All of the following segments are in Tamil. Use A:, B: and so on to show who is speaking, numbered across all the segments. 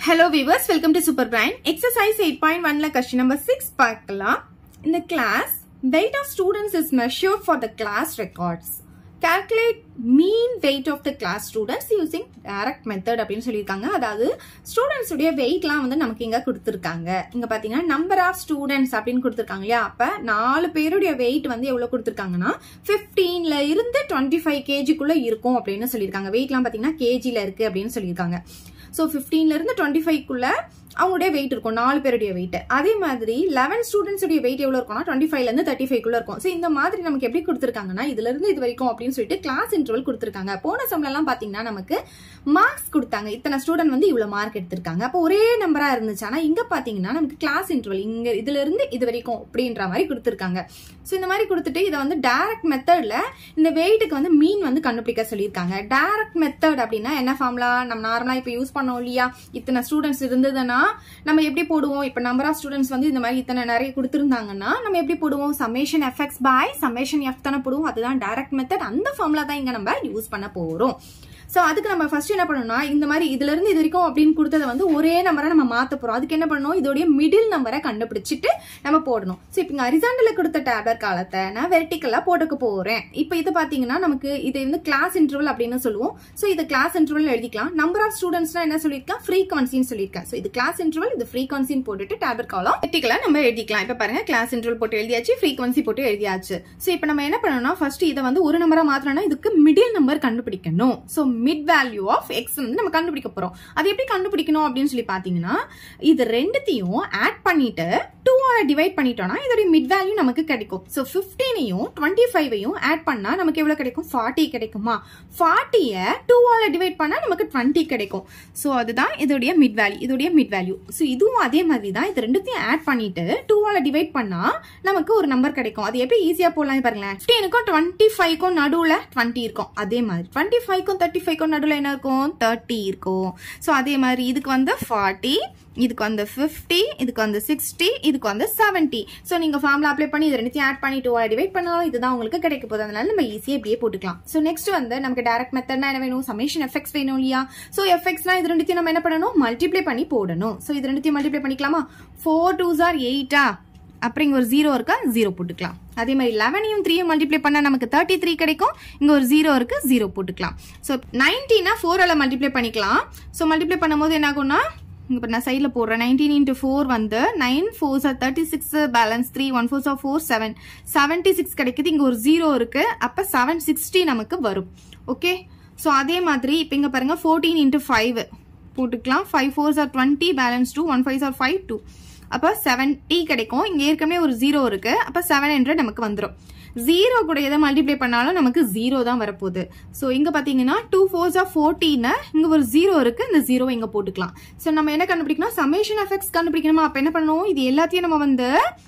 A: hello viewers welcome to super brain exercise eight point ஒன்ல கொஸ்டின் நம்பர் சிக்ஸ் பார்க்கலாம் இந்த class weight of students is measured for the class records calculate mean weight of the class students using direct method அப்படின்னு சொல்லியிருக்காங்க அதாவது ஸ்டூடெண்ட்ஸ் உடைய வெயிட்லாம் வந்து நமக்கு இங்க கொடுத்துருக்காங்க இங்க பாத்தீங்கன்னா நம்பர் ஆஃப் ஸ்டூடெண்ட்ஸ் அப்படின்னு கொடுத்துருக்காங்க இல்லையா அப்ப நாலு பேருடைய வெயிட் வந்து எவ்வளவு கொடுத்துருக்காங்கன்னா 15ல இருந்து டுவெண்ட்டி ஃபைவ் கேஜிக்குள்ள இருக்கும் அப்படின்னு சொல்லியிருக்காங்க வெயிட்லாம் பாத்தீங்கன்னா கேஜில இருக்கு அப்படின்னு சொல்லியிருக்காங்க ஸோ ஃபிஃப்டீன்ல இருந்து டுவெண்ட்டி ஃபைவ்க்குள்ள அவங்களுடைய வெயிட் இருக்கும் நாலு பேருடைய வெயிட் அதே மாதிரி லெவன் ஸ்டூடெண்ட்ஸ் உடைய வெயிட் எவ்வளவு இருக்கும்னா டுவெண்ட்டி ஃபைவ்ல இருந்து தேர்ட்டி ஃபைவ்க்குள்ள இருக்கும் ஸோ இந்த மாதிரி நமக்கு எப்படி கொடுத்துருக்காங்கன்னா இதுல இருந்து இது வரைக்கும் அப்படின்னு சொல்லிட்டு கிளாஸ் இன்டர்வல் கொடுத்துருக்காங்க போன சம்ல எல்லாம் பாத்தீங்கன்னா நமக்கு மார்க்ஸ் கொடுத்தாங்க இத்தனை ஸ்டூடெண்ட் வந்து இவ்வளவு மார்க் எடுத்திருக்காங்க அப்போ ஒரே நம்பரா இருந்துச்சு ஆனா இங்க பாத்தீங்கன்னா நமக்கு கிளாஸ் இன்டர்வல் இங்க இதுல இருந்து இது வரைக்கும் அப்படின்ற மாதிரி கொடுத்துருக்காங்க ஸோ இந்த மாதிரி கொடுத்துட்டு இதை வந்து டைரக்ட் மெத்தட்ல இந்த வெயிட்டுக்கு வந்து மீன் வந்து கண்டுபிடிக்க சொல்லியிருக்காங்க டைரக்ட் மெத்தட் அப்படின்னா என்ன ஃபார்முலா நம்ம நார்மலா இப்போ யூஸ் பண்ணோம் இல்லையா இத்தனை ஸ்டூடெண்ட்ஸ் இருந்ததுன்னா நம்ம எப்படி போடுவோம் இப்போ நம்பர் ஆஃப் ஸ்டூடெண்ட்ஸ் வந்து இந்த மாதிரி இத்தனை நிறைய கொடுத்துருந்தாங்கன்னா நம்ம எப்படி போடுவோம் summation f x by summation f தானே போடுவோம் அதுதான் டைரக்ட் மெத்தட் அந்த ஃபார்முலா தான் இங்க நம்ம யூஸ் பண்ண போறோம் ஸோ அதுக்கு நம்ம ஃபர்ஸ்ட் என்ன பண்ணணும்னா இந்த மாதிரி இதுல இருந்து இது வரைக்கும் அப்படின்னு கொடுத்ததை வந்து ஒரே நம்பரை நம்ம மாத்த போறோம் அதுக்கு என்ன பண்ணணும் இதோடைய மிடில் நம்பரை கண்டுபிடிச்சிட்டு நம்ம போடணும் ஸோ இப்போ இங்க அரிசாண்டல கொடுத்த டேப்லர் காலத்தை நான் வெர்டிக்கலா போட்டுக்க போறேன் இப்போ இது பாத்தீங்கன்னா நமக்கு இது வந்து கிளாஸ் இன்டர்வல் அப்படின்னு சொல்லுவோம் ஸோ இது கிளாஸ் இன்டர்வல் எழுதிக்கலாம் நம்பர் ஆஃப் ஸ்டூடெண்ட்ஸ்னா என்ன சொல்லியிருக்கேன் ஃப்ரீக்வன்சின்னு சொல்லியிருக்கேன் ஸோ இது கிளாஸ் இன்டர்வல் இது ஃப்ரீக்வன்சின்னு போட்டுட்டு டேப்லர் காலம் வெர்டிக்கலா நம்ம எழுதிக்கலாம் இப்போ பாருங்க கிளாஸ் இன்டர்வல் போட்டு எழுதியாச்சு ஃப்ரீக்வன்சி போட்டு எழுதியாச்சு ஸோ இப்போ நம்ம என்ன பண்ணணும்னா ஃபர்ஸ்ட் இதை வந்து ஒரு நம்பரா மாத்திரம்னா இதுக்கு மிடில் நம்பர் கண்டுபிடிக்கணும் so mid value of x வந்து நம்ம கண்டுபிடிக்க போறோம் அது எப்படி கண்டுபிடிக்கணும் அப்படின்னு சொல்லி பாத்தீங்கன்னா இது ரெண்டுத்தையும் ஆட் பண்ணிட்டு டூ டிவைட் பண்ணிட்டோம்னா இதோட மிட் வேல்யூ நமக்கு கிடைக்கும் ஸோ ஃபிஃப்டீனையும் டுவெண்ட்டி ஃபைவையும் ஆட் பண்ணா நமக்கு எவ்வளவு கிடைக்கும் ஃபார்ட்டி கிடைக்குமா ஃபார்ட்டிய டூவால டிவைட் பண்ணா நமக்கு டுவெண்ட்டி கிடைக்கும் ஸோ அதுதான் இதோடைய மிட் வேல்யூ இதோடைய மிட் வேல்யூ ஸோ இதுவும் அதே மாதிரி தான் இது ரெண்டுத்தையும் ஆட் பண்ணிட்டு டூவால டிவைட் பண்ணா நமக்கு ஒரு நம்பர் கிடைக்கும் அது எப்படி ஈஸியா போடலாம் பாருங்களேன் ஃபிஃப்டீனுக்கும் டுவெண்ட்டி ஃபைவ்க்கும் நடுவுல டுவெண்ட்டி இருக்கும் அதே மாதிரி டுவெண்ட்டி ஃபைவ்க்கும் தேர்ட்டி ஃபைவ்க்கும் நடுவில் என்ன இருக்கும் தேர்ட்டி இருக்கும் ஸோ அதே மாதிரி இதுக்கு வந்து ஃபார்ட்டி இதுக்கு வந்து ஃபிஃப்டி இதுக்கு வந்து சிக்ஸ்டி இதுக்கு வந்து செவன்ட்டி ஸோ நீங்க ஃபார்ம்ல அப்ளை பண்ணி இது ரெண்டுத்தையும் ஆட் பண்ணி டூ டிவைட் பண்ணாலும் இதுதான் உங்களுக்கு கிடைக்க போகுது அதனால நம்ம ஈஸியாக இப்படியே போட்டுக்கலாம் ஸோ நெக்ஸ்ட் வந்து நமக்கு டேரக்ட் மெத்தட்னா என்ன வேணும் சமேஷன் எஃபெக்ட்ஸ் வேணும் இல்லையா ஸோ எஃபெக்ட்ஸ்னா இது ரெண்டுத்தையும் நம்ம என்ன பண்ணணும் மல்டிப்ளை பண்ணி போடணும் ஸோ இது ரெண்டுத்தையும் மல்டிப்ளை பண்ணிக்கலாமா ஃபோர் டூஸ் ஆர் எயிட்டா அப்புறம் இங்க ஒரு ஜீரோ இருக்கா ஜீரோ போட்டுக்கலாம் அதே மாதிரி லெவனையும் த்ரீயும் மல்டிப்ளை பண்ணா நமக்கு தேர்ட்டி த்ரீ கிடைக்கும் இங்க ஒரு ஜீரோ இருக்கு ஜீரோ போட்டுக்கலாம் ஸோ நைன்டீனா ஃபோரால மல்டிப்ளை பண்ணிக்கலாம் ஸோ மல்டிப்ளை பண்ணும்போது என்ன ஆகும்னா இங்க இப்போ நான் சைடில் போடுறேன் நைன்டீன் இன்ட்டு ஃபோர் வந்து நைன் ஃபோர் சார் thirty six balance three one four சார் ஃபோர் செவன் செவன்ட்டி சிக்ஸ் கிடைக்குது இங்கே ஒரு ஜீரோ இருக்கு அப்போ செவன் சிக்ஸ்டி நமக்கு வரும் ஓகே ஸோ அதே மாதிரி இப்போ இங்கே பாருங்க ஃபோர்டீன் இன்ட்டு ஃபைவ் போட்டுக்கலாம் ஃபைவ் ஃபோர் சார் twenty balance two one five சார் ஃபைவ் டூ அப்போ செவன்டி கிடைக்கும் இங்கே ஏற்கனவே ஒரு ஜீரோ இருக்கு அப்போ செவன் ஹண்ட்ரட் நமக்கு வந்துடும் ஜீரோ கூட எதை மல்டிப்ளை பண்ணாலும் நமக்கு ஜீரோ தான் வரப்போகுது ஸோ இங்கே பார்த்தீங்கன்னா டூ ஃபோர்ஸ் ஆஃப் ஃபோர்டீன்னு இங்கே ஒரு ஜீரோ இருக்கு இந்த ஜீரோவை இங்கே போட்டுக்கலாம் ஸோ நம்ம என்ன கண்டுபிடிக்கணும் சமேஷன் எஃபெக்ட்ஸ் கண்டுபிடிக்கணுமா அப்போ என்ன பண்ணணும் இது எல்லாத்தையும் நம்ம வந்து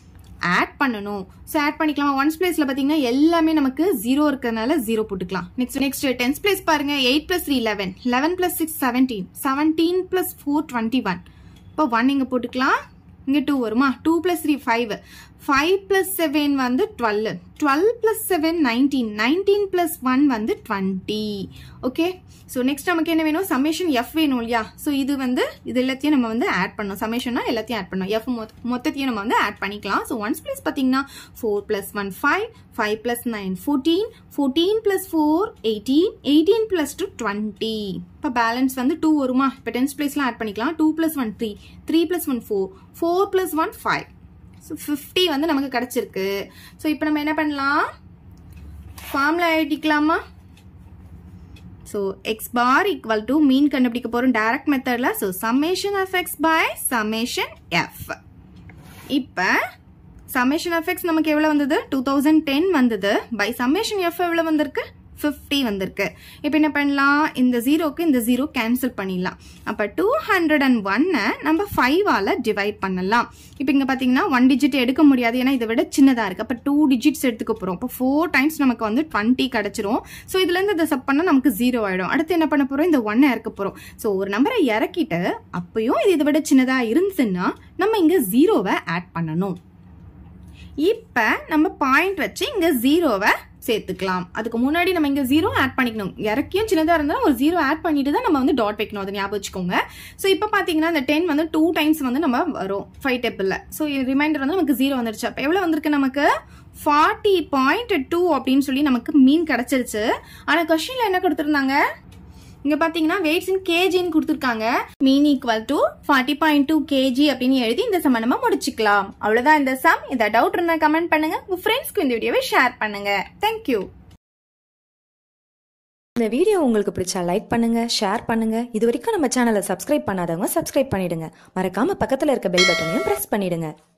A: ஆட் பண்ணணும் ஸோ ஆட் பண்ணிக்கலாம் ஒன்ஸ் பிளேஸ்ல பார்த்தீங்கன்னா எல்லாமே நமக்கு ஜீரோ இருக்கிறதுனால ஜீரோ போட்டுக்கலாம் நெக்ஸ்ட் நெக்ஸ்ட் டென்ஸ் பிளேஸ் பாருங்க eight plus three eleven eleven plus six seventeen seventeen plus four twenty one இப்போ ஒன் இங்கே போட்டுக்கலாம் இங்கே டூ வருமா two plus three five five plus seven வந்து twelve twelve plus seven nineteen nineteen plus one வந்து டுவெண்ட்டி ஓகே ஸோ நெக்ஸ்ட் நமக்கு என்ன வேணும் சமேஷன் எஃப் வேணும் இல்லையா ஸோ இது வந்து இது எல்லாத்தையும் நம்ம வந்து ஆட் பண்ணணும் சமேஷன்னா எல்லாத்தையும் ஆட் பண்ணணும் எஃப் மொத்தத்தையும் நம்ம வந்து ஆட் பண்ணிக்கலாம் ஸோ ஒன்ஸ் பிளஸ் பார்த்தீங்கன்னா four plus one five five plus nine fourteen fourteen plus four eighteen eighteen plus two twenty இப்போ பேலன்ஸ் வந்து டூ வருமா இப்போ டென்ஸ் பிளேஸ்லாம் ஆட் பண்ணிக்கலாம் two plus one three three plus one four four plus one five so fifty வந்து நமக்கு கிடச்சிருக்கு ஸோ இப்போ நம்ம என்ன பண்ணலாம் ஃபார்முலா எழுதிக்கலாமா so x bar equal to mean கண்டுபிடிக்க போகிறோம் டைரக்ட் மெத்தடில் so summation of x by summation f இப்போ சம்மேஷன் ஆஃப் எக்ஸ் நமக்கு எவ்வளோ வந்தது டூ தௌசண்ட் டென் வந்தது பை சம்மேஷன் எஃப் எவ்வளோ வந்திருக்கு ஃபிஃப்டி வந்திருக்கு இப்போ என்ன பண்ணலாம் இந்த ஜீரோக்கு இந்த ஜீரோ கேன்சல் பண்ணிடலாம் அப்போ டூ ஹண்ட்ரட் அண்ட் ஒன்னை நம்ம ஃபைவால் டிவைட் பண்ணலாம் இப்போ இங்கே பார்த்தீங்கன்னா ஒன் டிஜிட் எடுக்க முடியாது ஏன்னா இதை விட சின்னதாக இருக்குது அப்போ டூ டிஜிட்ஸ் எடுத்துக்க போகிறோம் இப்போ ஃபோர் டைம்ஸ் நமக்கு வந்து டுவெண்ட்டி கிடச்சிரும் ஸோ இதுலேருந்து இதை சப் பண்ணால் நமக்கு ஜீரோ ஆகிடும் அடுத்து என்ன பண்ண போகிறோம் இந்த ஒன்னை இறக்க போகிறோம் ஸோ ஒரு நம்பரை இறக்கிட்டு அப்பயும் இது இதை விட சின்னதாக இருந்துச்சுன்னா நம்ம இங்கே ஜீரோவை ஆட் பண்ணணும் இப்போ நம்ம பாயிண்ட் வச்சு இங்கே ஜீரோவை சேர்த்துக்கலாம் அதுக்கு முன்னாடி நம்ம இங்க ஜீரோ ஆட் பண்ணிக்கணும் இறக்கியும் சின்னதா இருந்தா ஒரு ஜீரோ ஆட் பண்ணிட்டு தான் நம்ம வந்து டாட் வைக்கணும் அதை ஞாபகம் வச்சுக்கோங்க ஸோ இப்போ பாத்தீங்கன்னா இந்த டென் வந்து டூ டைம்ஸ் வந்து நம்ம வரும் ஃபைவ் டேபிள்ல ஸோ ரிமைண்டர் வந்து நமக்கு ஜீரோ வந்துருச்சு அப்போ எவ்வளவு வந்திருக்கு நமக்கு ஃபார்ட்டி பாயிண்ட் டூ அப்படின்னு சொல்லி நமக்கு மீன் கிடைச்சிருச்சு ஆனா கொஸ்டின்ல என்ன கொடுத்துருந்தாங்க இங்க பாத்தீங்கன்னா வெயிட்ஸ் இன் கேஜின்னு கொடுத்துருக்காங்க mean equal to forty point two KG அப்படின்னு எழுதி இந்த சம் நம்ம முடிச்சுக்கலாம் அவ்வளவுதான் இந்த சம் இந்த டவுட் இருந்தா கமெண்ட் பண்ணுங்க உங்க ஃப்ரெண்ட்ஸ்க்கு இந்த வீடியோவை ஷேர் பண்ணுங்க தேங்க்யூ
B: இந்த வீடியோ உங்களுக்கு பிடிச்சா லைக் பண்ணுங்க ஷேர் பண்ணுங்க இது வரைக்கும் நம்ம சேனலை சப்ஸ்கிரைப் பண்ணாதவங்க சப்ஸ்கிரைப் பண்ணிடுங்க மறக்காம பக்கத்துல இருக்க பெல் பட்டனையும் பிரஸ் பண்ணிடுங்க